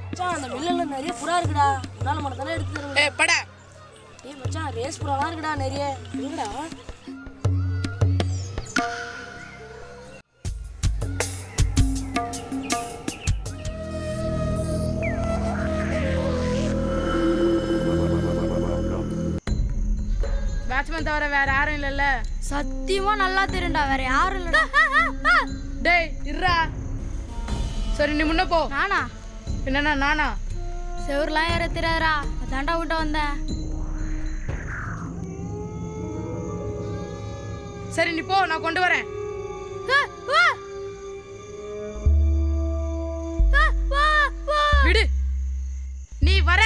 மச்சான் அந்த மில்லுல நிறைய புறா இருக்குடா உன்னால மட்டும் தானே எடுத்து தருவேன் ஏ பட ஏய் மச்சான் ரேஸ் புறாலாம் இருக்குடா நிறைய எங்கடா பேட்ஸ்மேன் தவிர வேற யாரும் இல்லைல்ல சத்தியமா நல்லா தெரியும்டா வேற யாரும் இல்லடா டேய் இருடா சரி நீ முன்ன போ நானா என்னண்ணா நானா செவர்லாம் ஏற தெரியாதுடா அதான்டா விட்ட வந்தேன் சரி நீ போ நான் கொண்டு வரேன் விடு நீ வர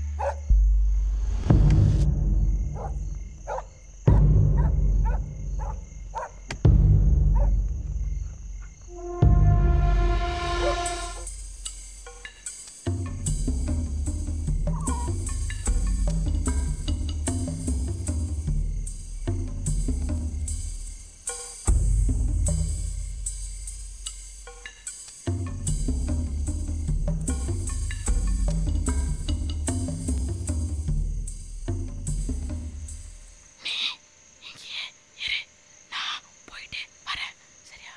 போயிட்டு வரேன் சரியா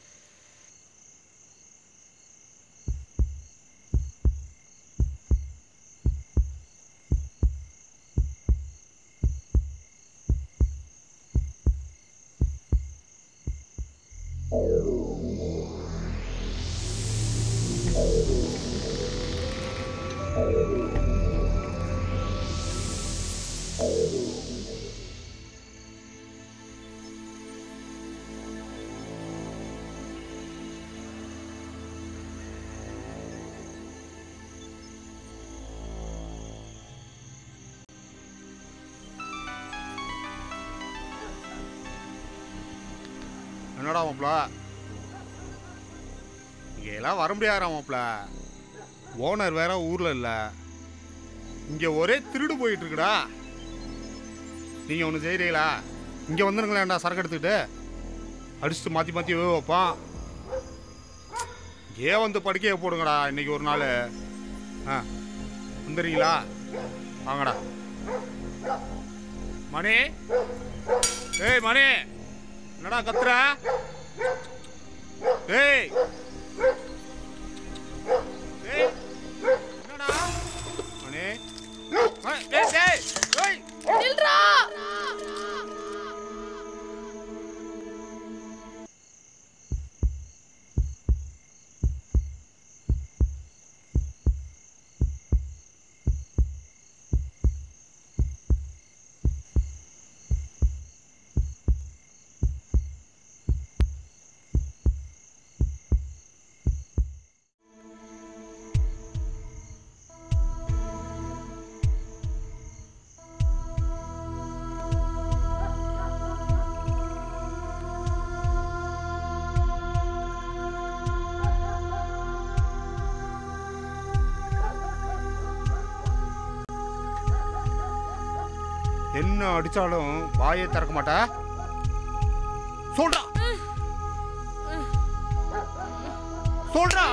என்னடா மாப்ள இங்க எல்லாம் வர முடியாதா மாப்ள ஓனர் வேற ஊர்ல இல்ல இங்க ஒரே திருடு போயிட்டு இருக்குடா நீங்க ஒன்று செய்கிறீங்களா இங்க வந்துருங்களேன்டா சரக்கு எடுத்துக்கிட்டு அடிச்சுட்டு மாத்தி மாத்தி வே வைப்பான் ஏன் வந்து படுக்கையை போடுங்கடா இன்னைக்கு ஒரு நாள் ஆ வந்துடுறீங்களா வாங்கடா மணி ஏய் மணி என்னடா கத்துற ஏய் ஏய் என்னடா மணி ஏய், ஏய் ஏய் ஏய் நில்றா என்ன அடிச்சாலும் வாயை திறக்க மாட்டா சொல்றா சொல்றா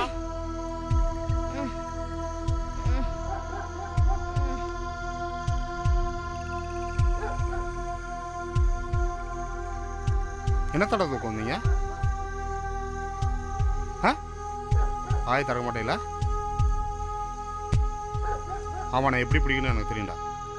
என்ன தடவை தூக்கம் வந்தீங்க ஆ வாயை திறக்க மாட்டீங்களா ஆமா நான் எப்படி பிடிக்கணும்னு எனக்கு தெரியும்டா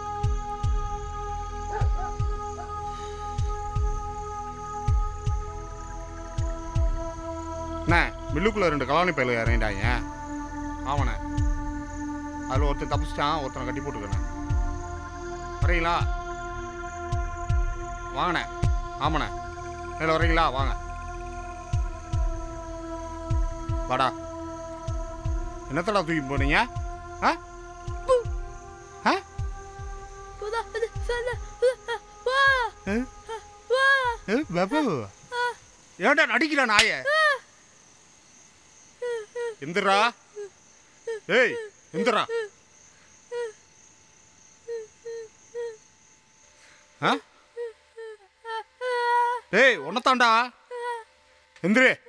அண்ணே மில்லுக்குள்ள ரெண்டு கலாணி பயில இறங்கிட்டாங்க ஆமாண்ணே அதில் ஒருத்தன் தப்பிச்சிட்டான் ஒருத்தனை கட்டி போட்டுக்கண்ணே வரீங்களா வாங்கண்ணே ஆமாண்ணே மேலே வரீங்களா வாங்க வாடா என்னத்தடா தூக்கி போனீங்க ஆ ஆ ஏ? ஏ, பாபு ஏன்டா நடிக்கிற நாய எந்திரா ஏய் எந்திரா ஆ? டேய் உன்னத்தாண்டா எந்திரு